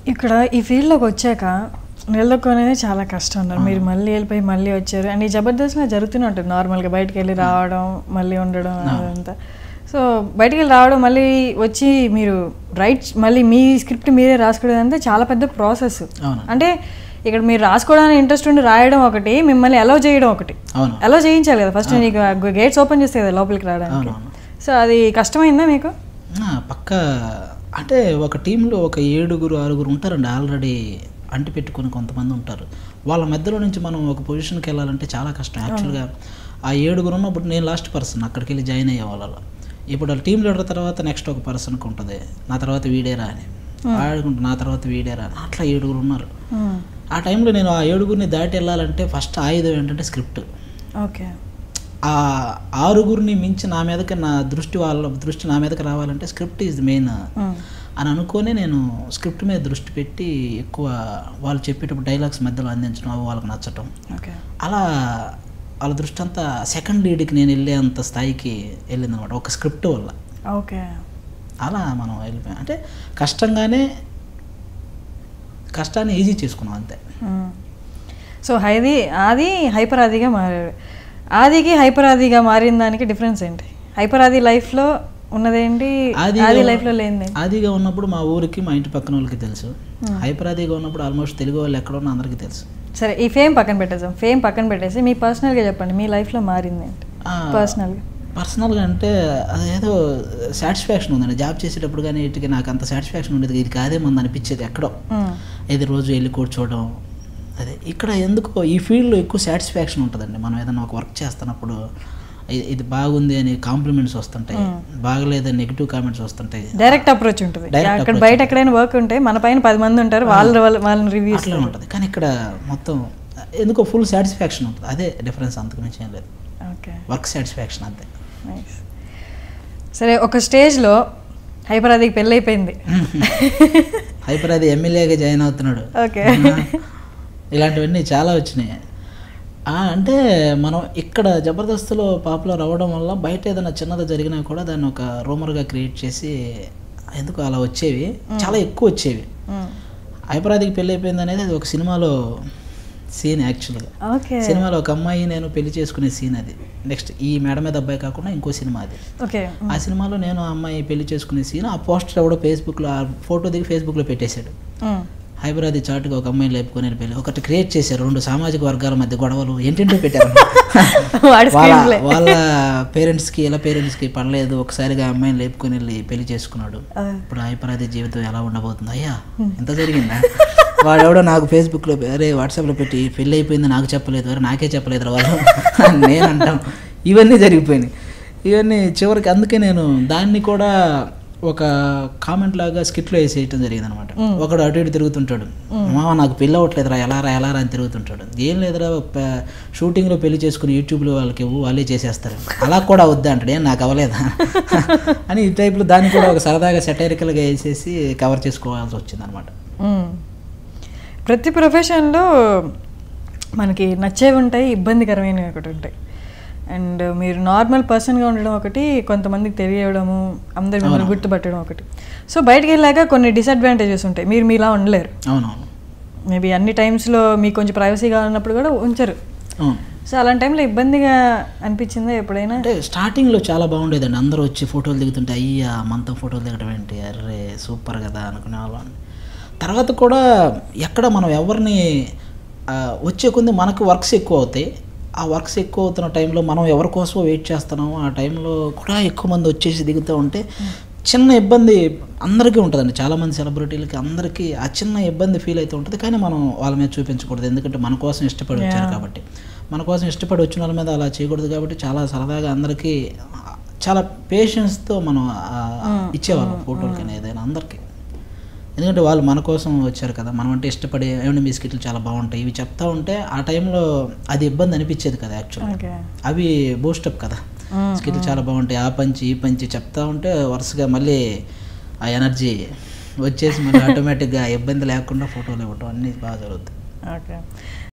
ఇక్కడ ఈ ఫీల్డ్లోకి వచ్చాక నిలదొక్కునేది చాలా కష్టం అన్నారు మీరు మళ్ళీ వెళ్ళిపోయి మళ్ళీ వచ్చారు అండ్ ఈ జబర్దస్త్లో జరుగుతూనే ఉంటుంది నార్మల్గా బయటకు వెళ్ళి రావడం మళ్ళీ ఉండడం అదంతా సో బయటికి వెళ్ళి రావడం మళ్ళీ వచ్చి మీరు రైట్ మళ్ళీ మీ స్క్రిప్ట్ మీరే రాసుకోవడం అంతా చాలా పెద్ద ప్రాసెస్ అవును అంటే ఇక్కడ మీరు రాసుకోవడానికి ఇంట్రెస్ట్ ఉండి రాయడం ఒకటి మిమ్మల్ని అలౌ చేయడం ఒకటి అవును అలౌ చేయించాలి కదా ఫస్ట్ నీకు గేట్స్ ఓపెన్ చేస్తే కదా లోపలికి రావడానికి అవునవును సో అది కష్టమైందా మీకు ఆ, పక్క అంటే ఒక టీంలో ఒక ఏడుగురు ఆరుగురు ఉంటారండి ఆల్రెడీ అంటి పెట్టుకుని కొంతమంది ఉంటారు వాళ్ళ మధ్యలో నుంచి మనం ఒక పొజిషన్కి వెళ్ళాలంటే చాలా కష్టం యాక్చువల్గా ఆ ఏడుగురు ఉన్నప్పుడు నేను లాస్ట్ పర్సన్ అక్కడికి వెళ్ళి జాయిన్ అయ్యే వాళ్ళలో ఇప్పుడు వాళ్ళ టీం లీడర్ తర్వాత నెక్స్ట్ ఒక పర్సన్కి ఉంటుంది నా తర్వాత వీడేరా అని ఆడుకుంటా నా తర్వాత వీడేరా అని అట్లా ఏడుగురు ఉన్నారు మ్మ్. ఆ టైంలో నేను ఆ ఏడుగురిని దాటి వెళ్ళాలంటే ఫస్ట్ ఆయుధం ఏంటంటే స్క్రిప్ట్ ఓకే ఆ ఆరుగురిని మించి నా మీదకి నా దృష్టి వాళ్ళ దృష్టి నా మీదకి రావాలంటే స్క్రిప్ట్ ఈజ్ మెయిన్ మ్మ్. అని అనుకొని నేను స్క్రిప్ట్ మీద దృష్టి పెట్టి ఎక్కువ వాళ్ళు చెప్పేటప్పుడు డైలాగ్స్ మధ్యలో అందించడం అవి వాళ్ళకి నచ్చటం ఓకే అలా వాళ్ళ దృష్టి అంతా సెకండ్ లీడ్కి నేను వెళ్ళే అంత స్థాయికి వెళ్ళిందనమాట ఒక స్క్రిప్ట్ వల్ల ఓకే అలా మనం వెళ్ళిపోయాం అంటే కష్టంగానే కష్టాన్ని ఈజీ చేసుకున్నాం అంతే మ్మ్. సో హైది ఆది హైపర్ ఆదిగా మారాడు ఆదికి హైపర్ ఆదిగా మారిన దానికి డిఫరెన్స్ ఏంటి హైపర్ ఆది లైఫ్లో ఉన్నదేంటి ఆదిగా- ఆది లైఫ్లో లేనిది ఆదిగా ఉన్నప్పుడు మా ఊరికి మా ఇంటి పక్కన వాళ్ళకి తెలుసు హైపర్ ఆదిగా ఉన్నప్పుడు ఆల్మోస్ట్ తెలుగు వాళ్ళు ఎక్కడ ఉన్నా అందరికీ తెలుసు సరే ఈ ఫేమ్ పక్కన పెట్టేద్దాం ఫేమ్ పక్కన పెట్టేసి మీ పర్సనల్గా చెప్పండి మీ లైఫ్లో మారింది ఏంటి ఆ, పర్సనల్గా పర్సనల్గా అంటే అదేదో సాటిస్ఫాక్షన్ ఉందండి జాబ్ చేసేటప్పుడు కానీ ఇటుకి నాకు అంత సాటిస్ఫాక్షన్ ఉండేది ఇది కాదే మంది అనిపించేది ఎక్కడో ఏది రోజు వెళ్ళి కూర్చోవడం అదే ఇక్కడ ఎందుకో ఈ ఫీల్డ్లో ఎక్కువ సాటిస్ఫాక్షన్ ఉంటుందండి మనం ఏదైనా ఒక వర్క్ చేస్తున్నప్పుడు ఇ- ఇది బాగుంది అని కాంప్లిమెంట్స్ వస్తుంటాయి బాగలేదని నెగిటివ్ కామెంట్స్ వస్తుంటాయి డైరెక్ట్ అప్రోచ్ ఉంటుంది Direct అక్కడ approach. బయట ఎక్కడైనా వర్క్ ఉంటే మన పైన పది మంది ఉంటారు వాళ్ళ వాళ్ళ- వాళ్ళని రివ్యూస్ అట్లా ఉంటుంది కానీ ఇక్కడ మొత్తం ఎందుకో ఫుల్ సాటిస్ఫాక్షన్ ఉంటుంది అదే డిఫరెన్స్ అంతకు మించి ఏం లేదు ఓకే వర్క్ సాటిస్ఫాక్షన్ అంతే నైస్ సరే ఒక స్టేజ్లో హైపర్ ఆదికి పెళ్ళి అయిపోయింది హైపర్ అది ఎమ్మెల్యేగా జాయిన్ అవుతున్నాడు ఓకే ఇలాంటివన్నీ చాలా వచ్చినాయి ఆ, అంటే మనం ఇక్కడ జబర్దస్త్లో పాపులర్ అవ్వడం వల్ల బయట ఏదైనా చిన్నది జరిగినా కూడా దాన్ని ఒక రూమర్గా క్రియేట్ చేసి ఎందుకు అలా వచ్చేవి చాలా ఎక్కువ వచ్చేవి హైపరాదికి పెళ్ళి అయిపోయింది అనేది అది ఒక సినిమాలో సీన్ యాక్చువల్గా ఓకే సినిమాలో ఒక అమ్మాయి నేను పెళ్లి చేసుకునే సీన్ అది నెక్స్ట్ ఈ మేడ మీద అబ్బాయి కాకుండా ఇంకో సినిమా అది ఓకే ఆ సినిమాలో నేను ఆ అమ్మాయి పెళ్లి చేసుకునే సీన్ ఆ పోస్టర్ ఎవడో ఫేస్బుక్లో ఆ ఫోటో దిగి ఫేస్బుక్లో పెట్టేశాడు హైదరాబాద్ చాటుగా ఒక అమ్మాయిని లేపుకొని వెళ్ళిపోయి ఒకటి క్రియేట్ చేశారు రెండు సామాజిక వర్గాల మధ్య గొడవలు ఏంటంటో పెట్టారు వాడి వాళ్ళ స్క్రీన్ ప్లే వాళ్ళ పేరెంట్స్కి ఇలా పేరెంట్స్కి పడలేదు ఒకసారిగా ఆ అమ్మాయిని లేపుకొని వెళ్ళి పెళ్లి చేసుకున్నాడు ఇప్పుడు హైపరాది జీవితం ఎలా ఉండబోతుంది అయ్యా ఎంత జరిగిందా వాడెవడో నాకు ఫేస్బుక్లో అరే వాట్సాప్లో పెట్టి పెళ్ళి అయిపోయింది నాకు చెప్పలేదు అరే నాకే చెప్పలేదు వాళ్ళు నేను అంటాం ఇవన్నీ జరిగిపోయినాయి ఇవన్నీ చివరికి అందుకే నేను దాన్ని కూడా ఒక కామెంట్ లాగా స్కిట్లో వేసేయటం జరిగింది అనమాట ఒకడు అటు ఇటు తిరుగుతుంటాడు మామ నాకు పెళ్ళి అవ్వట్లేదురా ఎలా రా ఎలా రా అని తిరుగుతుంటాడు ఏం లేదురా ప- షూటింగ్లో పెళ్లి చేసుకుని యూట్యూబ్లో వాళ్ళకి ఇవ్వు వాళ్ళే చేసేస్తారు అలా కూడా వద్దా అంటాడు ఏం నాకు అవ్వలేదా అని ఈ టైప్లో దాన్ని కూడా ఒక సరదాగా సెటైరికల్గా వేసేసి కవర్ చేసుకోవాల్సి వచ్చింది అనమాట మ్మ్. ప్రతి ప్రొఫెషన్లో మనకి నచ్చేవి ఉంటాయి ఇబ్బందికరమైనవి ఒకటి ఉంటాయి అండ్ మీరు నార్మల్ పర్సన్గా ఉండడం ఒకటి కొంతమందికి తెలియడము అందరు మిమ్మల్ని గుర్తుపట్టడం ఒకటి సో బయటికి వెళ్ళాక కొన్ని డిసడ్వాంటేజెస్ ఉంటాయి మీరు మీలా ఉండలేరు అవునవును మేబీ అన్ని టైమ్స్లో మీకు కొంచెం ప్రైవసీ కావాలన్నప్పుడు కూడా ఉంచరు అవును సో అలాంటి టైంలో ఇబ్బందిగా అనిపించిందా ఎప్పుడైనా అంటే స్టార్టింగ్లో చాలా బాగుండేదండి అందరూ వచ్చి ఫోటోలు దిగుతుంటే అయ్యా మనతో ఫోటోలు దిగడం ఏంటి అర్రే సూపర్ కదా అనుకునే వాళ్ళం తర్వాత కూడా ఎక్కడ మనం ఎవరిని ఆ, వచ్చే కొద్ది మనకు వర్క్స్ ఎక్కువ అవుతాయి ఆ వర్క్స్ ఎక్కువ అవుతున్న టైంలో మనం ఎవరి కోసమో వెయిట్ చేస్తున్నామో ఆ టైంలో కూడా ఎక్కువ మంది వచ్చేసి దిగుతూ ఉంటే చిన్న ఇబ్బంది అందరికీ ఉంటుందండి చాలామంది సెలబ్రిటీలకి అందరికీ ఆ చిన్న ఇబ్బంది ఫీల్ అయితే ఉంటుంది కానీ మనం వాళ్ళ మీద చూపించకూడదు ఎందుకంటే మన కోసం ఇష్టపడి వచ్చారు కాబట్టి మన కోసం ఇష్టపడి వచ్చిన వాళ్ళ మీద అలా చేయకూడదు కాబట్టి చాలా సరదాగా అందరికీ చాలా పేషెన్స్తో మనం ఆ, ఇచ్చేవాళ్ళం ఫోటోలు కానీ ఏదైనా అందరికీ ఎందుకంటే వాళ్ళు మన కోసం వచ్చారు కదా మనం అంటే ఇష్టపడి ఏమంటే మీ స్కిట్లు చాలా బాగుంటాయి ఇవి చెప్తా ఉంటే ఆ టైంలో అది ఇబ్బంది అనిపించేది కదా యాక్చువల్గా ఓకే అవి బూస్టప్ కదా స్కిట్లు చాలా బాగుంటాయి ఆ పంచి ఈ పంచి చెప్తా ఉంటే వరుసగా మళ్ళీ ఆ ఎనర్జీ వచ్చేసి మళ్ళీ ఆటోమేటిక్గా ఇబ్బంది లేకుండా ఫోటోలు ఇవ్వటం అన్నీ బాగా జరుగుతాయి ఓకే